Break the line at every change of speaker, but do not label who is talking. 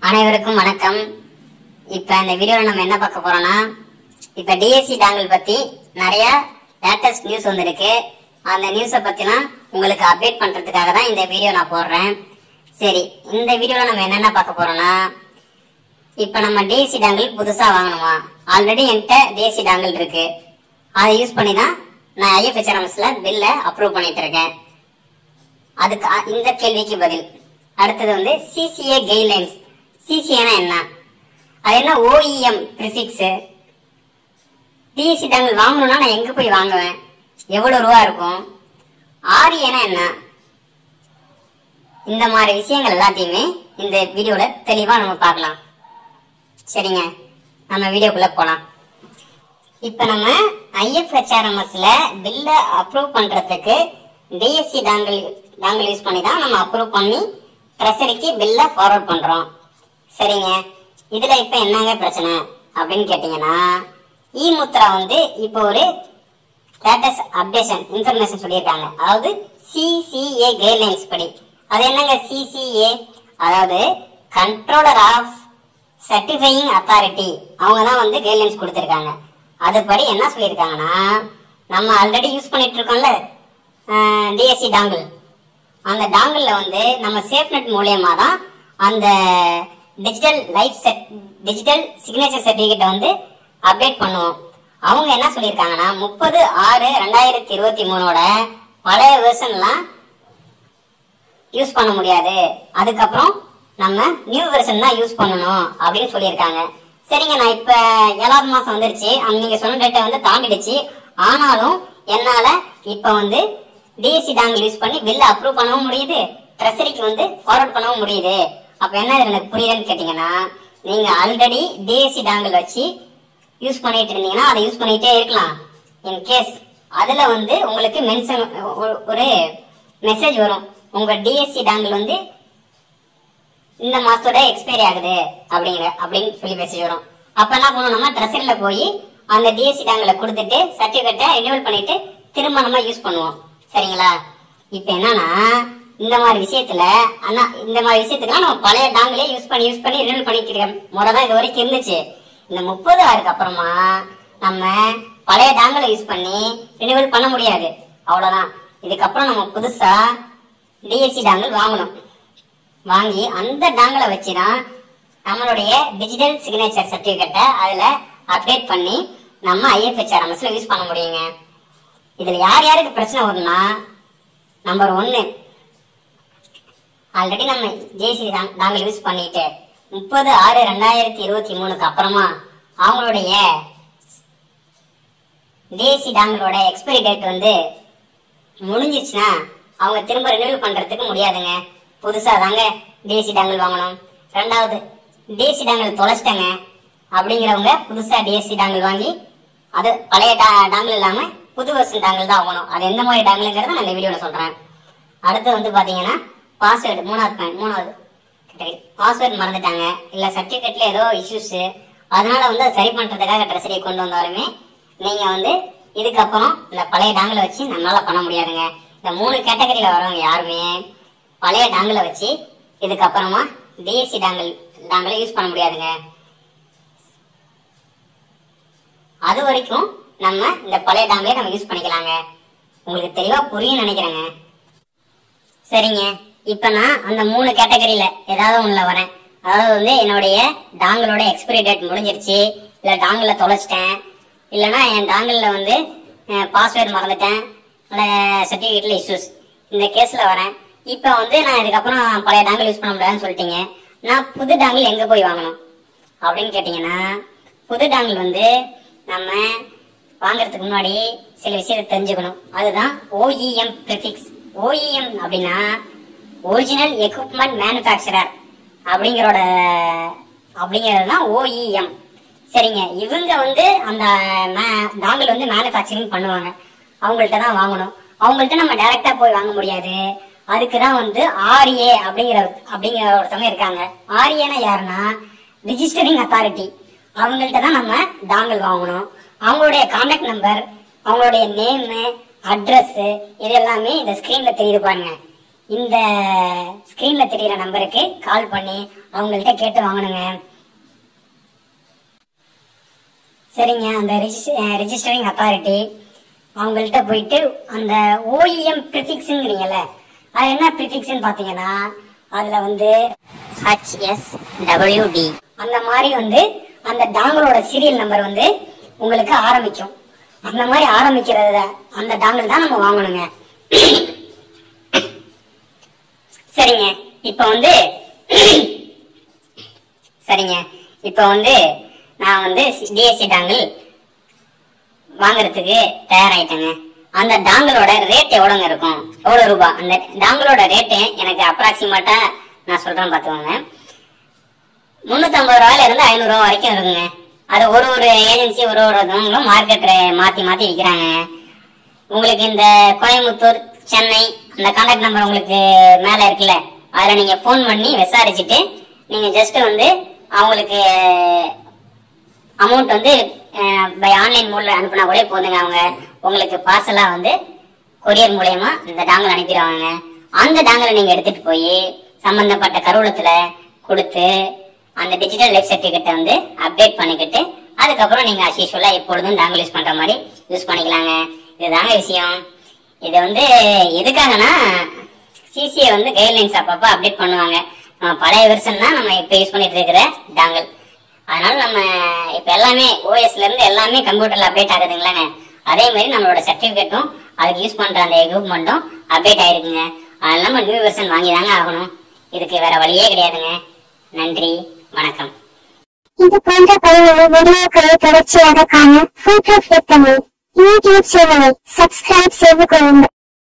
அனைவருக்கும் வணக்கம் இப்ப இந்த வீடியோல நம்ம என்ன பார்க்க போறோம்னா இப்ப டிஎஸ்சி டாங்கல் பத்தி நிறைய லேட்டஸ்ட் நியூஸ் வந்திருக்கு அந்த நியூஸை பத்திலாம் உங்களுக்கு அப்டேட் பண்றதுக்காக தான் இந்த வீடியோ நான் போடுறேன் சரி இந்த வீடியோல நம்ம என்னென்ன பார்க்க போறோம்னா இப்ப நம்ம டிஎஸ்சி டாங்கல் புதுசா வாங்கணுமா ஆல்ரெடி என்கிட்ட டிஎஸ்சி டாங்கல் இருக்கு அதை யூஸ் பண்ணி தான் நான் ஐஎஃப்ஹெச்ஆர்எம்ஸ்ல பில்ல அப்ரூவ் பண்ணிட்டு இருக்கேன் அதுக்கு அ- இந்த கேள்விக்கு பதில் அடுத்தது வந்து சிசிஏ கைட்லைன்ஸ் சிசிஏனா என்ன அது என்ன ஓஇஎம் ப்ரிஃபிக்ஸ் டிஎஸ்சி டாங்கல் வாங்கணும்னா நான் எங்க போய் வாங்குவேன் எவ்வளவு ரூபா இருக்கும் ஆரியனா என்ன இந்த மாதிரி விஷயங்கள் எல்லாத்தையுமே இந்த வீடியோல தெளிவா நம்ம பார்க்கலாம் சரிங்க நம்ம வீடியோக்குள்ள போலாம் இப்ப நம்ம ஐஎஃப்ஹெச்ஆர்எம்எஸ்ல பில்ல அப்ரூவ் பண்றதுக்கு டிஎஸ்சி டாங்கல் டாங்கல் யூஸ் பண்ணி தான் நம்ம அப்ரூவ் பண்ணி ட்ரெஸரிக்கு பில்ல ஃபார்வர்ட் பண்றோம் சரிங்க இதுல இப்ப என்னங்க பிரச்சனை அப்படின்னு கேட்டீங்கன்னா இ முத்ரா வந்து இப்போ ஒரு லேட்டஸ்ட் அப்டேஷன் இன்ஃபர்மேஷன் சொல்லியிருக்காங்க அதாவது சிசிஏ கைட்லைன்ஸ் படி அது என்னங்க சிசிஏ அதாவது கண்ட்ரோலர் ஆஃப் சர்டிஃபையிங் அத்தாரிட்டி அவங்க தான் வந்து கைட்லைன்ஸ் கொடுத்துருக்காங்க அதுபடி என்ன சொல்லியிருக்காங்கன்னா நம்ம ஆல்ரெடி யூஸ் பண்ணிட்டு இருக்கோம்ல டிஎஸ்சி டாங்கிள் அந்த டாங்கிள்ல வந்து நம்ம சேஃப்நெட் மூலியமா தான் அந்த digital life set digital signature சர்டிஃபிகேட்டை வந்து அப்டேட் பண்ணுவோம் அவங்க என்ன சொல்லியிருக்காங்கன்னா முப்பது ஆறு ரெண்டாயிரத்தி இருபத்தி மூணோட பழைய வெர்ஷன்லாம் யூஸ் பண்ண முடியாது அதுக்கப்புறம் நம்ம நியூ வெர்ஷன் தான் யூஸ் பண்ணணும் அப்படின்னு சொல்லியிருக்காங்க சரிங்க நான் இப்ப ஏழாவது மாசம் வந்துருச்சு அந்த நீங்க சொன்ன டேட்டா வந்து தாண்டிடுச்சு ஆனாலும் என்னால இப்ப வந்து டிஎஸ்சி டாங்கிள் யூஸ் பண்ணி பில் அப்ரூவ் பண்ணவும் முடியுது ட்ரெஸரிக்கு வந்து ஃபார்வர்ட் பண்ணவும் முடியுது அப்ப என்ன இது எனக்கு புரியலன்னு கேட்டீங்கன்னா நீங்க ஆல்ரெடி டிஎஸ்சி டாங்கிள் வச்சு யூஸ் பண்ணிட்டு இருந்தீங்கன்னா அதை யூஸ் பண்ணிட்டே இருக்கலாம் இன் கேஸ் அதுல வந்து உங்களுக்கு மென்ஷன் ஒரு மெசேஜ் வரும் உங்க டிஎஸ்சி டாங்கிள் வந்து இந்த மாசத்தோட எக்ஸ்பைரி ஆகுது அப்படிங்கிற அப்படின்னு சொல்லி மெசேஜ் வரும் அப்ப என்ன பண்ணுவோம் நம்ம ட்ரெஸரில் போய் அந்த டிஎஸ்சி டாங்கில் கொடுத்துட்டு சர்டிஃபிகேட்டை ரினியூவல் பண்ணிட்டு திரும்ப நம்ம யூஸ் பண்ணுவோம் சரிங்களா இப்போ என்னன்னா இந்த மாதிரி விஷயத்துல அண்ணா இந்த மாதிரி விஷயத்துக்குலாம் நம்ம பழைய டாங்கிலே யூஸ் பண்ணி யூஸ் பண்ணி ரினியூவல் பண்ணிக்கிற முறை தான் இது வரைக்கும் இருந்துச்சு இந்த முப்பது ஆறுக்கு அப்புறமா நம்ம பழைய டாங்கில யூஸ் பண்ணி ரினியூவல் பண்ண முடியாது அவ்வளவுதான் இதுக்கப்புறம் நம்ம புதுசா டிஎஸ்சி டாங்கல் வாங்கணும் வாங்கி அந்த டாங்கலை வச்சு தான் நம்மளுடைய டிஜிட்டல் சிக்னேச்சர் சர்டிஃபிகேட்டை அதில் அப்டேட் பண்ணி நம்ம ஐஎஃப்ஹெச்ஆர்எம்எஸ்ல யூஸ் பண்ண முடியுங்க இதில் யார் யாருக்கு பிரச்சனை வரும்னா நம்பர் ஒன்று ஆல்ரெடி நம்ம ஜேசி டாங்கல் யூஸ் பண்ணிட்டு முப்பது ஆறு ரெண்டாயிரத்தி இருபத்தி மூணுக்கு அப்புறமா அவங்களுடைய டிஎஸ்சி டாங்கலோட எக்ஸ்பைரி டேட் வந்து முடிஞ்சிருச்சுன்னா அவங்க திரும்ப ரினியூவல் பண்றதுக்கு முடியாதுங்க புதுசா தாங்க டிஎஸ்சி டாங்கல் வாங்கணும் ரெண்டாவது டிஎஸ்சி டாங்கல் தொலைச்சிட்டாங்க அப்படிங்கிறவங்க புதுசா டிஎஸ்சி டாங்கல் வாங்கி அது பழைய டா- டாங்கல் இல்லாம புது வருஷம் டாங்கல் தான் வாங்கணும் அது எந்த மாதிரி டாங்கலுங்கிறத நான் இந்த வீடியோல சொல்றேன் அடுத்து வந்து பாத்தீங்கன்னா பாஸ்வேர்டு மூணாவது பாயிண்ட் மூணாவது கேட்டகரி பாஸ்வேர்டு மறந்துட்டாங்க இல்ல சர்டிபிகேட்ல ஏதோ இஷ்யூஸ் அதனால வந்து அதை சரி பண்றதுக்காக ட்ரெஸரியை கொண்டு வந்தாலுமே நீங்க வந்து இதுக்கப்புறம் இந்த பழைய டாங்கலை வச்சு நம்மளால பண்ண முடியாதுங்க இந்த மூணு கேட்டகரியில வரவங்க யாருமே பழைய டாங்கலை வச்சு இதுக்கப்புறமா டிஎஸ்சி டாங்கல் டாங்கலை யூஸ் பண்ண முடியாதுங்க அது வரைக்கும் நம்ம இந்த பழைய டாங்கலே நம்ம யூஸ் பண்ணிக்கலாங்க உங்களுக்கு தெளிவா புரியும் நினைக்கிறேங்க சரிங்க இப்ப நான் அந்த மூணு கேட்டகரியில ஏதாவது ஒண்ணுல வரேன் அதாவது வந்து என்னுடைய டாங்கலோட எக்ஸ்பிரி டேட் முடிஞ்சிருச்சு இல்ல டாங்கல தொலைச்சிட்டேன் இல்லனா என் டாங்கல்ல வந்து பாஸ்வேர்டு மறந்துட்டேன் இல்ல சர்டிபிகேட்ல இஷ்யூஸ் இந்த கேஸ்ல வரேன் இப்ப வந்து நான் இதுக்கப்புறம் பழைய டாங்கல் யூஸ் பண்ண முடியாதுன்னு சொல்லிட்டீங்க நான் புது டாங்கல் எங்க போய் வாங்கணும் அப்படின்னு கேட்டீங்கன்னா புது டாங்கல் வந்து நம்ம வாங்குறதுக்கு முன்னாடி சில விஷயத்தை தெரிஞ்சுக்கணும் அதுதான் ஓஇஎம் ப்ரிஃபிக்ஸ் ஓஇஎம் அப்படின்னா ஒரிஜினல் எக்யூப்மெண்ட் மேனுஃபேக்சரர் அப்படிங்கிறோட அப்படிங்கிறது தான் ஓஇஎம் சரிங்க இவங்க வந்து அந்த டாங்கல் வந்து மேனுஃபேக்சரிங் பண்ணுவாங்க அவங்கள்ட்ட தான் வாங்கணும் அவங்கள்ட்ட நம்ம டைரக்டா போய் வாங்க முடியாது அதுக்கு தான் வந்து ஆர்ஏ அப்படிங்கிற அப்படிங்கிற ஒருத்தவங்க இருக்காங்க ஆர்ஏனா யாருன்னா ரிஜிஸ்டரிங் அத்தாரிட்டி அவங்கள்ட்ட தான் நம்ம டாங்கல் வாங்கணும் அவங்களுடைய கான்டாக்ட் நம்பர் அவங்களுடைய நேமு அட்ரஸ் இது எல்லாமே இந்த ஸ்கிரீன்ல தெரியுது பாருங்க இந்த ஸ்கிரீன்ல தெரியுற நம்பருக்கு கால் பண்ணி அவங்கள்ட்ட கேட்டு வாங்கணுங்க சரிங்க அந்த ரெஜிஸ்டரிங் அத்தாரிட்டி அவங்கள்ட்ட போயிட்டு அந்த ஓஇஎம் ப்ரிஃபிக்ஸுங்கிறீங்கல்ல அது என்ன ப்ரிஃபிக்ஸ்னு பார்த்தீங்கன்னா அதில் வந்து ஹச்எஸ் டபிள்யூடி அந்த மாதிரி வந்து அந்த டாங்கலோட சீரியல் நம்பர் வந்து உங்களுக்கு ஆரம்பிக்கும் அந்த மாதிரி ஆரம்பிக்கிறத அந்த டாங்கல் தான் நம்ம வாங்கணுங்க சரிங்க இப்போ வந்து சரிங்க இப்போ வந்து நான் வந்து டிஎஸ்சி டாங்கிள் வாங்குறதுக்கு தயாராயிட்டேங்க அந்த டாங்கிளோட ரேட் எவ்வளோங்க இருக்கும் எவ்வளோ ரூபாய் அந்த டாங்கிளோட ரேட்டு எனக்கு அப்ராக்சிமேட்டா நான் சொல்றேன் பார்த்துக்கோங்க முந்நூற்றம்பது ரூபாயில இருந்து ஐநூறுரூவா வரைக்கும் இருக்குங்க அது ஒரு ஒரு ஏஜென்சி ஒரு ஒரு இதுவங்களும் மார்க்கெட்டில் மாற்றி மாற்றி விற்கிறாங்க உங்களுக்கு இந்த கோயம்புத்தூர் சென்னை அந்த கான்டாக்ட் நம்பர் உங்களுக்கு மேலே இருக்குல்ல அதில் நீங்கள் ஃபோன் பண்ணி விசாரிச்சுட்டு நீங்கள் ஜஸ்ட் வந்து அவங்களுக்கு அமௌண்ட் வந்து பை ஆன்லைன் மூலம் அனுப்புனா கூட போதுங்க அவங்க உங்களுக்கு பார்சலாக வந்து கொரியர் மூலயமா இந்த டாங்கல் அனுப்பிடுவாங்க அந்த டாங்கலை நீங்கள் எடுத்துகிட்டு போய் சம்பந்தப்பட்ட கருவூலத்தில் கொடுத்து அந்த டிஜிட்டல் லைஃப் சர்டிஃபிகேட்டை வந்து அப்டேட் பண்ணிக்கிட்டு அதுக்கப்புறம் நீங்கள் அஸ் யூஸ்வலாக எப்பொழுதும் டாங்கல் யூஸ் பண்ணுற மாதிரி யூஸ் பண்ணிக்கலாங்க இதுதாங்க விஷயம் இது வந்து எதுக்காகனா சிசிஏ வந்து கைட்லைன்ஸ் அப்பப்போ அப்டேட் பண்ணுவாங்க நம்ம பழைய வெர்ஷன் தான் நம்ம இப்போ யூஸ் பண்ணிட்டு இருக்கிற டாங்கல் அதனால நம்ம இப்போ எல்லாமே ஓஎஸ்ல இருந்து எல்லாமே கம்ப்யூட்டர்ல அப்டேட் ஆகுதுங்களாங்க அதே மாதிரி நம்மளோட சர்டிஃபிகேட்டும் அதுக்கு யூஸ் பண்ற அந்த எக்யூப்மெண்ட்டும் அப்டேட் ஆயிருக்குங்க அதனால நம்ம நியூ வெர்ஷன் வாங்கி தாங்க ஆகணும் இதுக்கு வேற வழியே கிடையாதுங்க நன்றி வணக்கம்
இது போன்ற பயனுள்ள வீடியோக்களை தொடர்ச்சியாக காண ஃபுல் ப்ரூஃப் தமிழ் யூடியூப் சேனலை சப்ஸ்கிரைப் செய்து கொள்ளுங்கள்